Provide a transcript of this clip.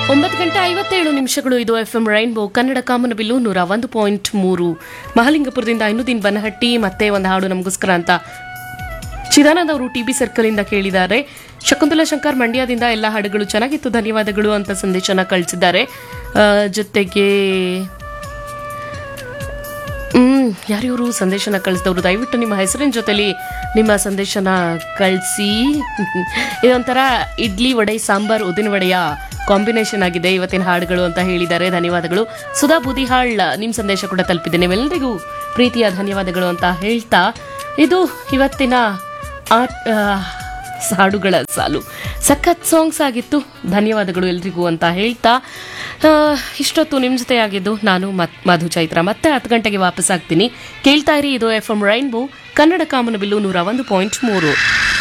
ಒಂಬತ್ತು ಗಂಟೆ ಐವತ್ತೇಳು ನಿಮಿಷಗಳು ಇದು ಎಫ್ ಎಂ ರೈನ್ಬೋ ಕನ್ನಡ ಕಾಮನಬಿಲ್ಲು ನೂರ ಒಂದು ಪಾಯಿಂಟ್ ಮೂರು ಮಹಾಲಿಂಗಪುರದಿಂದ ಐನುದ್ದೀನ್ ಬನಹಟ್ಟಿ ಮತ್ತೆ ಒಂದು ಹಾಡು ನಮಗೋಸ್ಕರ ಅಂತ ಚಿದಾನಂದ್ ಅವರು ಟಿ ಬಿ ಸರ್ಕಲ್ ಇಂದ ಕೇಳಿದ್ದಾರೆ ಶಕುಂತಲಾ ಶಂಕರ್ ಮಂಡ್ಯದಿಂದ ಎಲ್ಲ ಹಾಡುಗಳು ಚೆನ್ನಾಗಿತ್ತು ಧನ್ಯವಾದಗಳು ಅಂತ ಸಂದೇಶನ ಕಳಿಸಿದ್ದಾರೆ ಆ, ಜೊತೆಗೆ ಹ್ಮ್ ಯಾರಿವರು ಸಂದೇಶನ ಕಳಿಸಿದವರು ದಯವಿಟ್ಟು ನಿಮ್ಮ ಹೆಸರಿನ ಜೊತೆಲಿ ನಿಮ್ಮ ಸಂದೇಶನ ಕಳಿಸಿ ಇದೊಂಥರ ಇಡ್ಲಿ ವಡೆ ಸಾಂಬಾರ್ ಉದಿನ ವಡೆಯ ಕಾಂಬಿನೇಷನ್ ಆಗಿದೆ ಇವತ್ತಿನ ಹಾಡುಗಳು ಅಂತ ಹೇಳಿದ್ದಾರೆ ಧನ್ಯವಾದಗಳು ಸುಧಾ ಬೂದಿಹಾಳ್ ನಿಮ್ಮ ಸಂದೇಶ ಕೂಡ ತಲುಪಿದೆ ನಿಮ್ಮೆಲ್ಲರಿಗೂ ಪ್ರೀತಿಯ ಧನ್ಯವಾದಗಳು ಅಂತ ಹೇಳ್ತಾ ಇದು ಇವತ್ತಿನ ಆಟ್ ಆ, ಹಾಡುಗಳ ಸಾಲು ಸಖತ್ ಸಾಂಗ್ಸ್ ಆಗಿತ್ತು ಧನ್ಯವಾದಗಳು ಎಲ್ರಿಗೂ ಅಂತ ಹೇಳ್ತಾ ಆ, ಇಷ್ಟೊತ್ತು ನಿಮ್ಮ ಜೊತೆ ಆಗಿದ್ದು ನಾನು ಮತ್ ಮಧು ಚೈತ್ರ ಮತ್ತೆ ಹತ್ತು ಗಂಟೆಗೆ ವಾಪಸ್ ಆಗ್ತೀನಿ ಕೇಳ್ತಾ ಇರಿ ಇದು ಎಫ್ ಎಂ ರೈನ್ಬೋ ಕನ್ನಡ ಕಾಮನಬಿಲ್ಲು ನೂರ ಒಂದು ಪಾಯಿಂಟ್ ಮೂರು